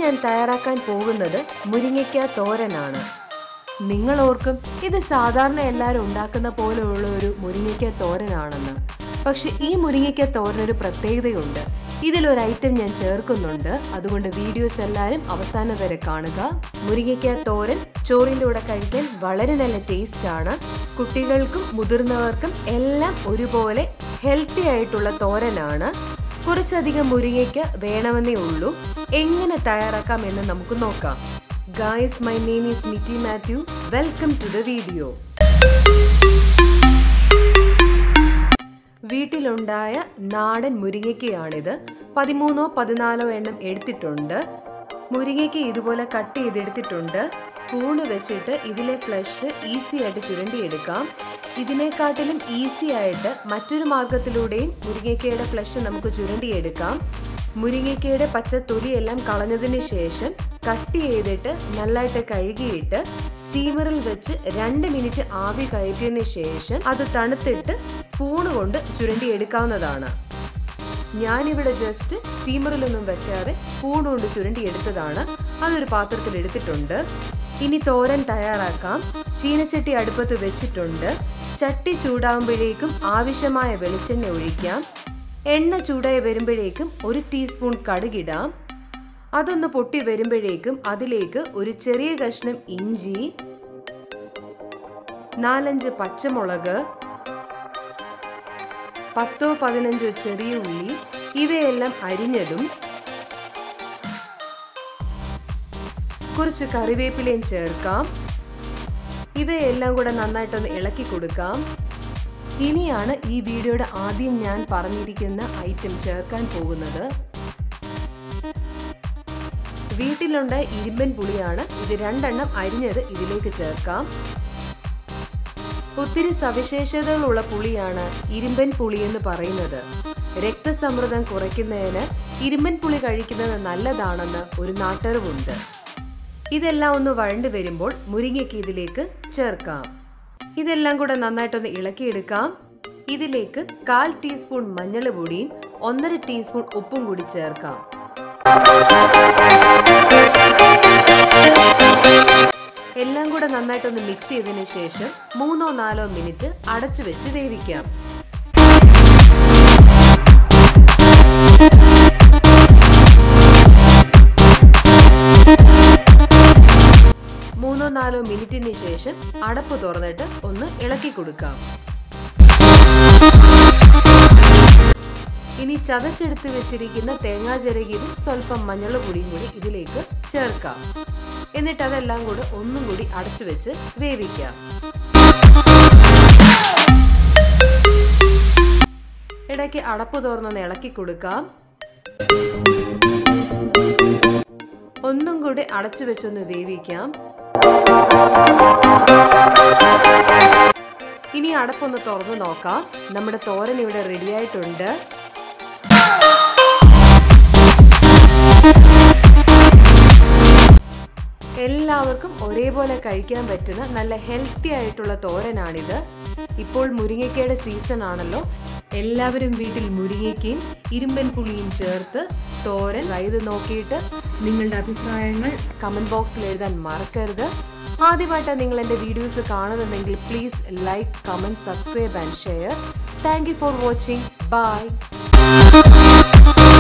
ഞാൻ തയ്യാറാക്കാൻ പോകുന്നത് മുരിങ്ങയ്ക്ക തോരനാണ് നിങ്ങൾ ഓർക്കും ഇത് സാധാരണ എല്ലാവരും ഉണ്ടാക്കുന്ന പോലെയുള്ള ഒരു മുരിങ്ങയ്ക്ക തോരനാണെന്ന് പക്ഷെ ഈ മുരിങ്ങയ്ക്ക തോരനൊരു പ്രത്യേകതയുണ്ട് ഇതിലൊരു ഐറ്റം ഞാൻ ചേർക്കുന്നുണ്ട് അതുകൊണ്ട് വീഡിയോസ് എല്ലാവരും അവസാനം വരെ കാണുക മുരിങ്ങയ്ക്ക തോരൻ ചോറിൻ്റെ കൂടെ കഴിക്കാൻ വളരെ നല്ല ടേസ്റ്റ് ആണ് കുട്ടികൾക്കും മുതിർന്നവർക്കും എല്ലാം ഒരുപോലെ ഹെൽത്തി ആയിട്ടുള്ള തോരനാണ് കുറച്ചധികം മുരിങ്ങയ്ക്ക വേണമെന്നേ ഉള്ളൂ എങ്ങനെ തയ്യാറാക്കാം എന്ന് നമുക്ക് നോക്കാം guys my name is Mitty Mathew welcome to the video വീട്ടിലുണ്ടായ നാടൻ മുരിങ്ങയ്ക്കയാണിത് പതിമൂന്നോ പതിനാലോ എണ്ണം എടുത്തിട്ടുണ്ട് മുരിങ്ങയ്ക്ക് ഇതുപോലെ കട്ട് ചെയ്തെടുത്തിട്ടുണ്ട് സ്പൂണ് വെച്ചിട്ട് ഇതിലെ ഫ്ലഷ് ഈസി ആയിട്ട് ചുരണ്ടിയെടുക്കാം ഇതിനെക്കാട്ടിലും ഈസി ആയിട്ട് മറ്റൊരു മാർഗത്തിലൂടെയും മുരിങ്ങയ്ക്കയുടെ ഫ്ലഷ് നമുക്ക് ചുരണ്ടിയെടുക്കാം മുരിങ്ങയ്ക്കയുടെ പച്ച തൊലിയെല്ലാം കളഞ്ഞതിന് ശേഷം കട്ട് ചെയ്തിട്ട് നല്ലതായിട്ട് കഴുകിയിട്ട് സ്റ്റീമറിൽ വെച്ച് രണ്ട് മിനിറ്റ് ആവി കയറ്റിയതിന് ശേഷം അത് തണുത്തിട്ട് സ്പൂണ് കൊണ്ട് ചുരണ്ടിയെടുക്കാവുന്നതാണ് ഞാനിവിടെ ജസ്റ്റ് സ്റ്റീമറിലൊന്നും വെക്കാതെ സ്പൂൺ കൊണ്ട് ചുരണ്ടി എടുത്തതാണ് അതൊരു പാത്രത്തിൽ എടുത്തിട്ടുണ്ട് ഇനി തോരൻ തയ്യാറാക്കാം ചീനച്ചട്ടി അടുപ്പത്ത് വെച്ചിട്ടുണ്ട് ചട്ടി ചൂടാകുമ്പോഴേക്കും ആവശ്യമായ വെളിച്ചെണ്ണ ഒഴിക്കാം എണ്ണ ചൂടായി വരുമ്പോഴേക്കും ഒരു ടീസ്പൂൺ കടുകിടാം അതൊന്ന് പൊട്ടി വരുമ്പോഴേക്കും അതിലേക്ക് ഒരു ചെറിയ കഷ്ണം ഇഞ്ചി നാലഞ്ച് പച്ചമുളക് പത്തോ പതിനഞ്ചോ ചെറിയ ഉള്ളി ഇവയെല്ലാം അരിഞ്ഞതും കുറച്ച് കറിവേപ്പിലയും ചേർക്കാം ഇവയെല്ലാം കൂടെ നന്നായിട്ടൊന്ന് ഇളക്കി കൊടുക്കാം ഇനിയാണ് ഈ വീഡിയോയുടെ ആദ്യം ഞാൻ പറഞ്ഞിരിക്കുന്ന ഐറ്റം ചേർക്കാൻ പോകുന്നത് വീട്ടിലുണ്ട ഇരുമ്പൻ പുളിയാണ് ഇത് രണ്ടെണ്ണം അരിഞ്ഞത് ഇതിലേക്ക് ചേർക്കാം ഒത്തിരി സവിശേഷതകളുള്ള പുളിയാണ് ഇരുമ്പൻ പുളി എന്ന് പറയുന്നത് രക്തസമ്മർദ്ദം കുറയ്ക്കുന്നതിന് ഇരുമ്പൻ പുളി കഴിക്കുന്നത് നല്ലതാണെന്ന് ഒരു നാട്ടറിവുണ്ട് ഇതെല്ലാം ഒന്ന് വഴണ്ടു വരുമ്പോൾ മുരിങ്ങയ്ക്ക് ഇതിലേക്ക് ചേർക്കാം ഇതെല്ലാം കൂടെ നന്നായിട്ടൊന്ന് ഇളക്കിയെടുക്കാം ഇതിലേക്ക് കാൽ ടീസ്പൂൺ മഞ്ഞൾ പൊടിയും ഒന്നര ടീസ്പൂൺ ഉപ്പും കൂടി ചേർക്കാം എല്ലാം കൂടെ നന്നായിട്ടൊന്ന് മിക്സ് ചെയ്തതിന് ശേഷം മൂന്നോ നാലോ മിനിറ്റ് അടച്ചു വെച്ച് വേവിക്കാം മൂന്നോ നാലോ മിനിറ്റിന് ശേഷം അടപ്പ് തുറന്നിട്ട് ഒന്ന് ഇളക്കി കൊടുക്കാം ഇനി ചതച്ചെടുത്ത് വെച്ചിരിക്കുന്ന തേങ്ങാ ചിരകിയതും സ്വല്പം മഞ്ഞൾ പൊടിയും കൂടി ഇതിലേക്ക് ചേർക്കാം എന്നിട്ട് അതെല്ലാം കൂടെ ഒന്നും കൂടി അടച്ചു വെച്ച് വേവിക്കാം ഇടയ്ക്ക് അടപ്പ് തുറന്നൊന്ന് ഇളക്കി കൊടുക്കാം ഒന്നും കൂടി അടച്ചു വെച്ചൊന്ന് വേവിക്കാം ഇനി അടപ്പൊന്ന് തുറന്നു നോക്കാം നമ്മുടെ തോരൻ ഇവിടെ റെഡിയായിട്ടുണ്ട് എല്ലാവർക്കും ഒരേപോലെ കഴിക്കാൻ പറ്റുന്ന നല്ല ഹെൽത്തി ആയിട്ടുള്ള തോരനാണിത് ഇപ്പോൾ മുരിങ്ങയ്ക്കയുടെ സീസൺ ആണല്ലോ എല്ലാവരും വീട്ടിൽ മുരിങ്ങയ്ക്കയും ഇരുമ്പൻ പുളിയും ചേർത്ത് തോരൻ ഇത് നോക്കിയിട്ട് നിങ്ങളുടെ അഭിപ്രായങ്ങൾ കമന്റ് ബോക്സിൽ എഴുതാൻ മറക്കരുത് ആദ്യമായിട്ടാണ് നിങ്ങൾ എൻ്റെ വീഡിയോസ് കാണുന്നുണ്ടെങ്കിൽ please like comment subscribe and share thank you for watching by